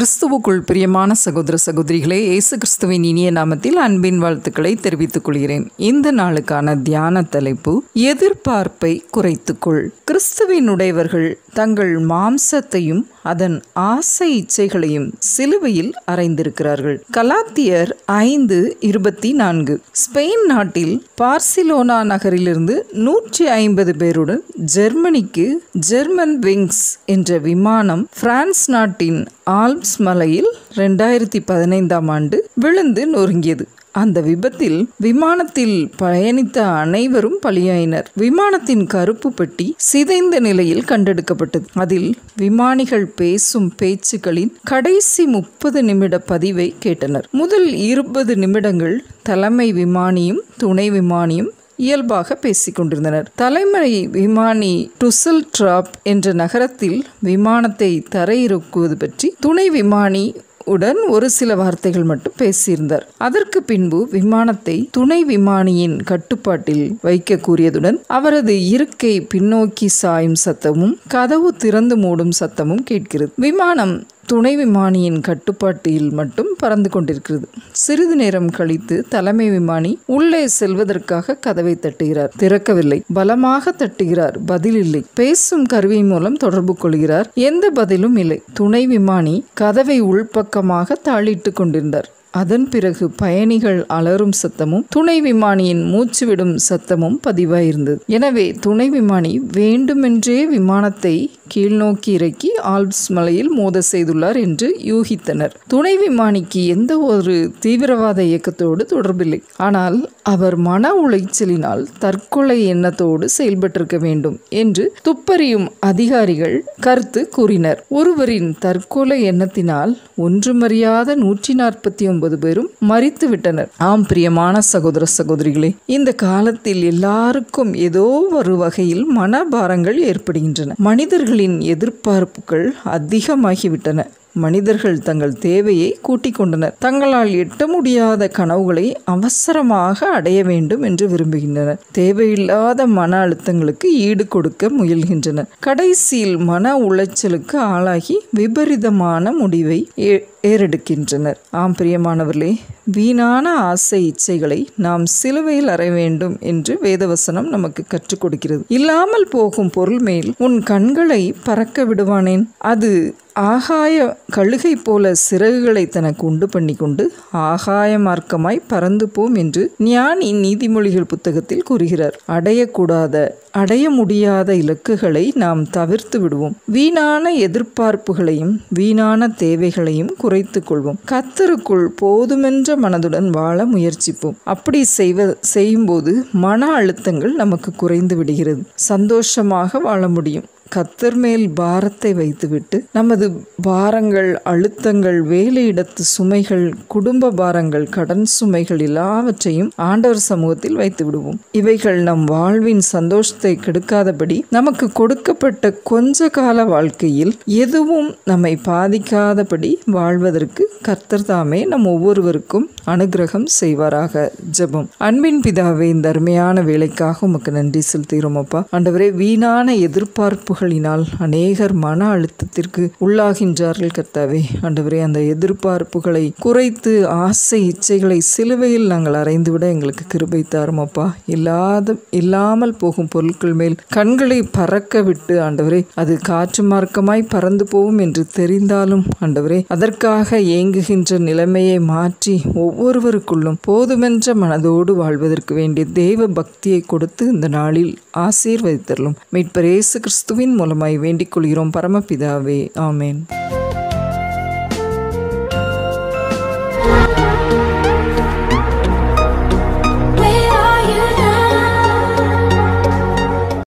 கிறிஸ்துவுக்குள் பிரியமான சகோதர சகோதரிகளே இயேசு கிறிஸ்துவின் இனிய நாமத்தில் அன்பின் வாழ்த்துக்களை தெரிவித்துக் கொள்கிறேன் இந்த நாளுக்கான தியான தலைப்பு எதிர்பார்ப்பை குறைத்துக்கொள் கிறிஸ்துவின் உடையவர்கள் தங்கள் மாம்சத்தையும் அதன் ஆசை இச்சைகளையும் சிலுவையில் அறைந்திருக்கிறார்கள் கலாத்தியர் ஐந்து இருபத்தி நான்கு ஸ்பெயின் நாட்டில் பார்சிலோனா நகரிலிருந்து நூற்றி ஐம்பது பேருடன் ஜெர்மனிக்கு ஜெர்மன் விங்ஸ் என்ற விமானம் பிரான்ஸ் நாட்டின் ஆல்ப்ஸ் மலையில் ரெண்டாயிரத்தி பதினைந்தாம் ஆண்டு விழுந்து நொறுங்கியது அந்த விபத்தில் விமானத்தில் பயணித்த அனைவரும் பலியாயினர் விமானத்தின் கருப்பு பெட்டி சிதைந்த நிலையில் கண்டெடுக்கப்பட்டது அதில் விமானிகள் பேசும் பேச்சுக்களின் கடைசி முப்பது நிமிட பதிவை கேட்டனர் முதல் இருபது நிமிடங்கள் தலைமை விமானியும் துணை விமானியும் இயல்பாக பேசிக் கொண்டிருந்தனர் தலைமை விமானி டுசல் ட்ராப் என்ற நகரத்தில் விமானத்தை தரையிறக்குவது பற்றி துணை விமானி உடன் ஒரு சில வார்த்தைகள் மட்டும் பேசியிருந்தார் அதற்கு பின்பு விமானத்தை துணை விமானியின் கட்டுப்பாட்டில் வைக்க கூறியதுடன் அவரது இருக்கை பின்னோக்கி சாயும் சத்தமும் கதவு திறந்து மூடும் சத்தமும் கேட்கிறது விமானம் துணை விமானியின் கட்டுப்பாட்டில் மட்டும் பறந்து கொண்டிருக்கிறது சிறிது நேரம் கழித்து தலைமை விமானி உள்ளே செல்வதற்காக கதவை தட்டுகிறார் திறக்கவில்லை பலமாக தட்டுகிறார் பதில் இல்லை பேசும் கருவி மூலம் தொடர்பு கொள்கிறார் எந்த பதிலும் இல்லை துணை விமானி கதவை உள்பக்கமாக தாளிட்டு கொண்டிருந்தார் அதன் பிறகு பயணிகள் அலறும் சத்தமும் துணை விமானியின் மூச்சு விடும் சத்தமும் பதிவாயிருந்தது எனவே துணை விமானி வேண்டுமென்றே விமானத்தை கீழ்நோக்கி இறக்கி ஆல்ப்ஸ் மலையில் மோத செய்துள்ளார் என்று யூகித்தனர் துணை விமானிக்கு எந்த ஒரு தீவிரவாத இயக்கத்தோடு தொடர்பில்லை ஆனால் அவர் மன உளைச்சலினால் தற்கொலை எண்ணத்தோடு செயல்பட்டிருக்க வேண்டும் என்று துப்பறியும் அதிகாரிகள் கருத்து கூறினர் ஒருவரின் தற்கொலை எண்ணத்தினால் ஒன்றுமறியாத நூற்றி நாற்பத்தி ஒன்பது பேரும் மறித்து விட்டனர் ஆம் பிரியமான சகோதர சகோதரிகளே இந்த காலத்தில் எல்லாருக்கும் ஏதோ ஒரு வகையில் மனபாரங்கள் ஏற்படுகின்றன மனிதர்களின் எதிர்பார்ப்புகள் அதிகமாகிவிட்டன மனிதர்கள் தங்கள் தேவையை கூட்டிக் கொண்டனர் தங்களால் எட்ட முடியாத கனவுகளை அவசரமாக அடைய வேண்டும் என்று விரும்புகின்றனர் தேவையில்லாத மன அழுத்தங்களுக்கு ஈடு கொடுக்க முயல்கின்றனர் கடைசியில் மன உளைச்சலுக்கு ஆளாகி விபரீதமான முடிவை ஏறெடுக்கின்றனர் ஆம் பிரியமானவர்களே வீணான ஆசை இச்சைகளை நாம் சிலுவையில் அறை வேண்டும் என்று வேதவசனம் நமக்கு கற்றுக் கொடுக்கிறது இல்லாமல் போகும் பொருள் மேல் உன் கண்களை பறக்க விடுவானேன் அது ஆகாய கழுகை போல சிறகுகளை தனக்கு உண்டு பண்ணி கொண்டு ஆகாய மார்க்கமாய் பறந்து போம் என்று ஞானி நீதிமொழிகள் புத்தகத்தில் கூறுகிறார் அடையக்கூடாத அடைய முடியாத இலக்குகளை நாம் தவிர்த்து விடுவோம் வீணான எதிர்பார்ப்புகளையும் வீணான தேவைகளையும் குறைத்து கொள்வோம் கத்தருக்குள் போதுமென்ற மனதுடன் வாழ முயற்சிப்போம் அப்படி செய்வ செய்யும்போது மன அழுத்தங்கள் நமக்கு குறைந்து விடுகிறது சந்தோஷமாக வாழ முடியும் கத்தர் மேல் பாரத்தை வைத்துவிட்டு நமது பாரங்கள் அழுத்தங்கள் வேலையிடத்து சுமைகள் குடும்ப பாரங்கள் கடன் சுமைகள் எல்லாவற்றையும் ஆண்டவர் சமூகத்தில் வைத்து விடுவோம் இவைகள் நம் வாழ்வின் சந்தோஷத்தை கெடுக்காதபடி நமக்கு கொடுக்கப்பட்ட கொஞ்ச கால வாழ்க்கையில் எதுவும் நம்மை பாதிக்காதபடி வாழ்வதற்கு கர்த்தர் தாமே நம் ஒவ்வொருவருக்கும் அனுகிரகம் செய்வாராக ஜெபம் அன்பின் பிதாவே இந்த அருமையான வேலைக்காக உமக்கு நன்றி செலுத்துகிறோம் அப்பா ஆண்டவரே வீணான எதிர்பார்ப்பு எதிர்பார்ப்புகளினால் அநேகர் மன அழுத்தத்திற்கு உள்ளாகின்றார்கள் கர்த்தாவே ஆண்டவரே அந்த எதிர்பார்ப்புகளை குறைத்து ஆசை இச்சைகளை சிலுவையில் நாங்கள் அறைந்துவிட எங்களுக்கு கிருபை தாரும் அப்பா இல்லாத இல்லாமல் போகும் பொருட்கள் மேல் கண்களை பறக்க விட்டு ஆண்டவரே அது காற்று மார்க்கமாய் பறந்து போகும் என்று தெரிந்தாலும் ஆண்டவரே அதற்காக ஏங்குகின்ற நிலைமையை மாற்றி ஒவ்வொருவருக்குள்ளும் போதுமென்ற மனதோடு வாழ்வதற்கு வேண்டிய தெய்வ பக்தியை கொடுத்து இந்த நாளில் ஆசீர்வதித்தரலும் மீட்பர் இயேசு கிறிஸ்துவின் மூலமாய் வேண்டிக் கொள்கிறோம் பரமபிதாவே ஆமேன்